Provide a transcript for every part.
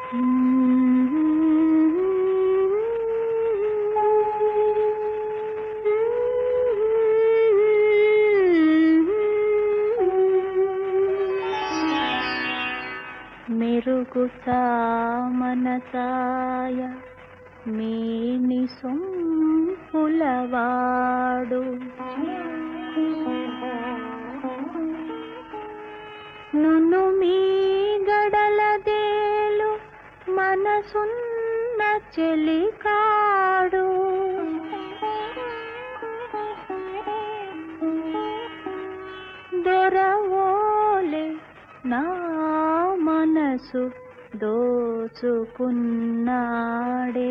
మెరుగు మనసాయ మేని సొంపులవాడు నును మీ గడలదేలు మనసున్న చెలికాడు దొరవోలే నా మనసు దోచుకున్నాడే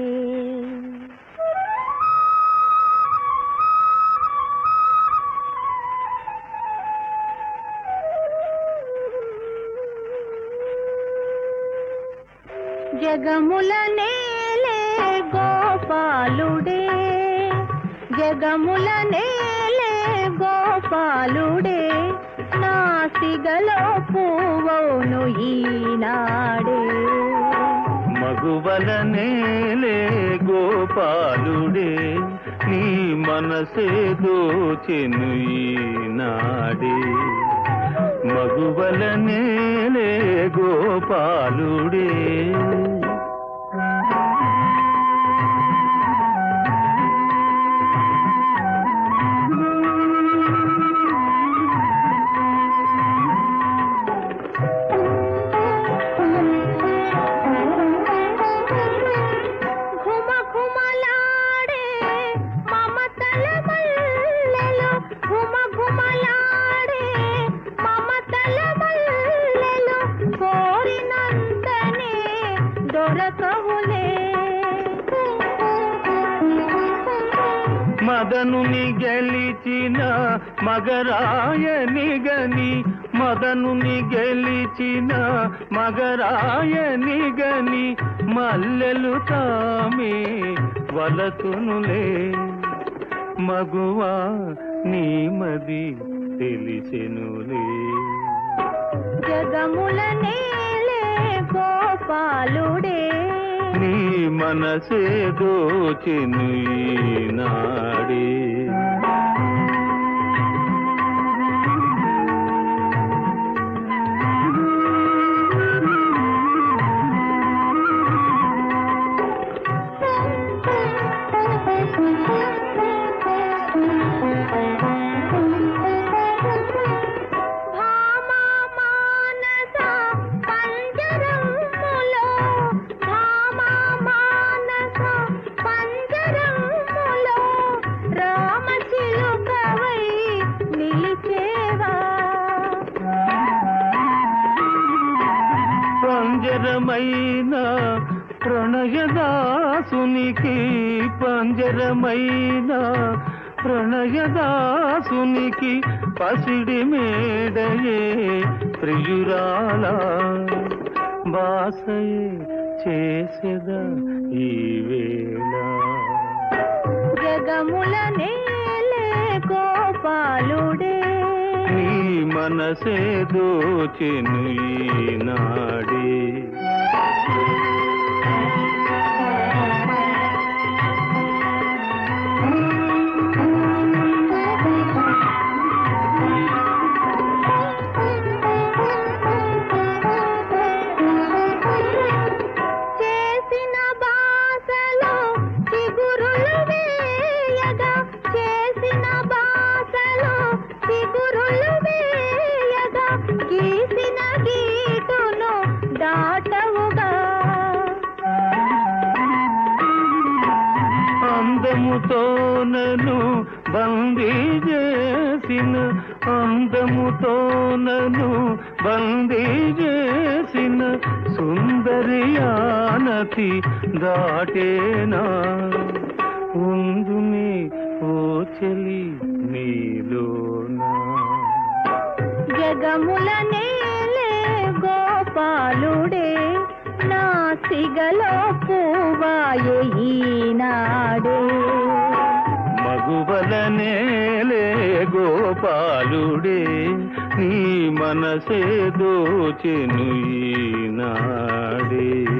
జగముల నేలే గోపాలుడే జగముల నేలే గోపాలుడే నాసిగలో పువ్వును ఈనాడే మగువల నేలే గోపాలుడే నీ మనసే దోచెను ఈనాడే మగువల నేలే గోపాలుడే ఘుమ ఘుమలాడే మమతల మల్లెలు ఘుమ ఘుమలాడే మమతల మల్లెలు కోరినంతనే దొరకవులే మదనుని గెలిచిన మగరాయని గని మదనుని గెలిచిన మగరాయని గని మల్లెలు తామే వలతునులే మగువా నీమది తెలిసెనులే జగముల నేలే గోపాలుడే నీ మనసే దోచెను ఈనాడే భామా మానస పంజరములో భామా మానస పంజరములో రామ చిలుకవై నిలిచేవా పంజరమైన ప్రణయదాసునికి పంజరమైన ప్రణయదాసునికి పసిడి మేడయే ప్రియురాల బాసయే చేసెద ఈ వేళ జగముల నేలే గోపాలుడే నీ మనసే దోచెను ఈనాడే చేసిన బాసలో చిగురులు వేయగా చేసిన బాసలో చిగురులు వేయగా గీసిన గీటును దాటవుగా అందముతో నన్ను బందీ చేసిన అందముతో నన్ను బందీ చేసిన సుందరియానతి దాటేనా ఉందునే ఓ చెలి నీలోనా జగముల నేలే గోపాలుడే నా సిగలో పువ్వాయే ఈనాడే మగువల నేలే గోపాలుడే నీ మనసే దోచెను ఈనాడే